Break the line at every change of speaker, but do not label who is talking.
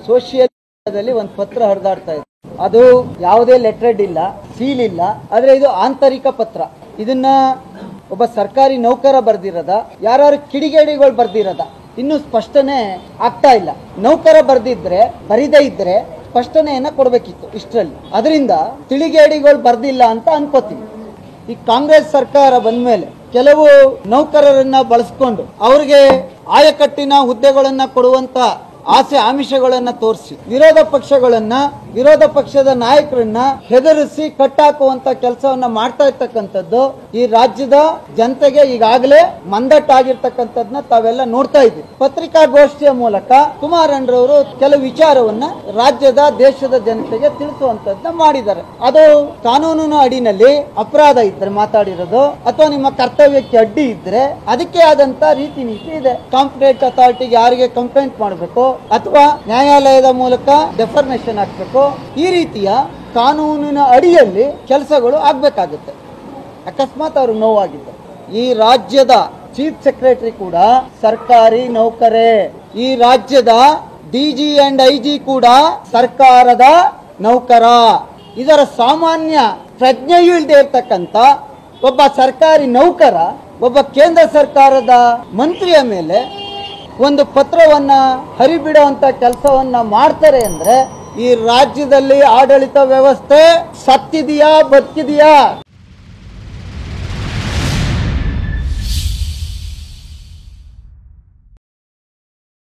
social ಮೀಡಿಯಾದಲ್ಲಿ ಒಂದು ಪತ್ರ ಹರಿದಾಡ್ತಾ ಇದೆ ಅದು ಯಾವುದೇ ಲೆಟ್ರೆಡ್ ಇಲ್ಲ ಸೀಲ್ ಇಲ್ಲ ಆದ್ರೆ ಇದು ಆಂತರಿಕ ಪತ್ರ ಇದನ್ನ ಒಬ್ಬ ಸರ್ಕಾರಿ ನೌಕರ ಬರ್ದಿರದ ಯಾರು ಕಿಡಿಗೇಡಿಗಳು ಬರ್ದಿರದ ಇನ್ನು ಸ್ಪಷ್ಟನೆ ಆಗ್ತಾ ಇಲ್ಲ ನೌಕರ ಬರ್ದಿದ್ರೆ ಬರಿದೇ ಇದ್ರೆ ಸ್ಪಷ್ಟನೆಯನ್ನ ಕೊಡ್ಬೇಕಿತ್ತು ಇಷ್ಟರಲ್ಲಿ ಅದರಿಂದ ತಿಳಿಗೇಡಿಗಳು ಬರ್ದಿಲ್ಲ ಅಂತ ಅನ್ಕೋತೀವಿ ಈ ಕಾಂಗ್ರೆಸ್ ಸರ್ಕಾರ ಬಂದ್ಮೇಲೆ ಕೆಲವು ನೌಕರರನ್ನ ಬಳಸ್ಕೊಂಡು ಅವ್ರಿಗೆ ಆಯಕಟ್ಟಿನ ಹುದ್ದೆಗಳನ್ನ ಕೊಡುವಂತ ಆಸೆ ಆಮಿಷಗಳನ್ನ ತೋರಿಸಿ ವಿರೋಧ ಪಕ್ಷಗಳನ್ನ ವಿರೋಧ ಪಕ್ಷದ ನಾಯಕರನ್ನ ಹೆದರಿಸಿ ಕಟ್ಟಾಕುವಂತ ಕೆಲಸವನ್ನ ಮಾಡ್ತಾ ಇರ್ತಕ್ಕಂಥದ್ದು ಈ ರಾಜ್ಯದ ಜನತೆಗೆ ಈಗಾಗಲೇ ಮಂದಟ್ಟಾಗಿರ್ತಕ್ಕಂಥದ್ನ ತಾವೆಲ್ಲ ನೋಡ್ತಾ ಇದ್ದೀವಿ ಪತ್ರಿಕಾಗೋಷ್ಠಿಯ ಮೂಲಕ ಕುಮಾರಣ್ಣರವರು ಕೆಲವು ವಿಚಾರವನ್ನ ರಾಜ್ಯದ ದೇಶದ ಜನತೆಗೆ ತಿಳಿಸುವಂತದ್ನ ಮಾಡಿದ್ದಾರೆ ಅದು ಕಾನೂನಿನ ಅಡಿನಲ್ಲಿ ಅಪರಾಧ ಇದ್ರೆ ಮಾತಾಡಿರೋದು ಅಥವಾ ನಿಮ್ಮ ಕರ್ತವ್ಯಕ್ಕೆ ಅಡ್ಡಿ ಇದ್ರೆ ಅದಕ್ಕೆ ಆದಂತ ರೀತಿ ನೀತಿ ಇದೆ ಕಾಂಪಿಟೇಟ್ ಅಥಾರಿಟಿಗೆ ಯಾರಿಗೆ ಕಂಪ್ಲೇಂಟ್ ಮಾಡಬೇಕು ಅಥವಾ ನ್ಯಾಯಾಲಯದ ಮೂಲಕ ಡೆಫರ್ಮೇಶನ್ ಹಾಕ್ಬೇಕು ಈ ರೀತಿಯ ಕಾನೂನಿನ ಅಡಿಯಲ್ಲಿ ಕೆಲಸಗಳು ಆಗ್ಬೇಕಾಗುತ್ತೆ ಅಕಸ್ಮಾತ್ ಅವ್ರಿಗೆ ನೋವಾಗಿತ್ತು ಈ ರಾಜ್ಯದ ಚೀಫ್ ಸೆಕ್ರೆಟರಿ ಕೂಡ ಸರ್ಕಾರಿ ನೌಕರೇ ಈ ರಾಜ್ಯದ ಡಿಜಿ ಅಂಡ್ ಐಜಿ ಕೂಡ ಸರ್ಕಾರದ ನೌಕರ ಇದರ ಸಾಮಾನ್ಯ ಪ್ರಜ್ಞೆಯೂ ಇಲ್ಲದೆ ಇರ್ತಕ್ಕಂಥ ಒಬ್ಬ ಸರ್ಕಾರಿ ನೌಕರ ಒಬ್ಬ ಕೇಂದ್ರ ಸರ್ಕಾರದ ಮಂತ್ರಿಯ ಮೇಲೆ ಒಂದು ಪತ್ರವನ್ನ ಹರಿಬಿಡುವಂತ ಕೆಲಸವನ್ನ ಮಾಡ್ತಾರೆ ಅಂದ್ರೆ ಈ ರಾಜ್ಯದಲ್ಲಿ ಆಡಳಿತ ವ್ಯವಸ್ಥೆ ಸತ್ತಿದೆಯಾ ಬದುಕಿದೆಯಾ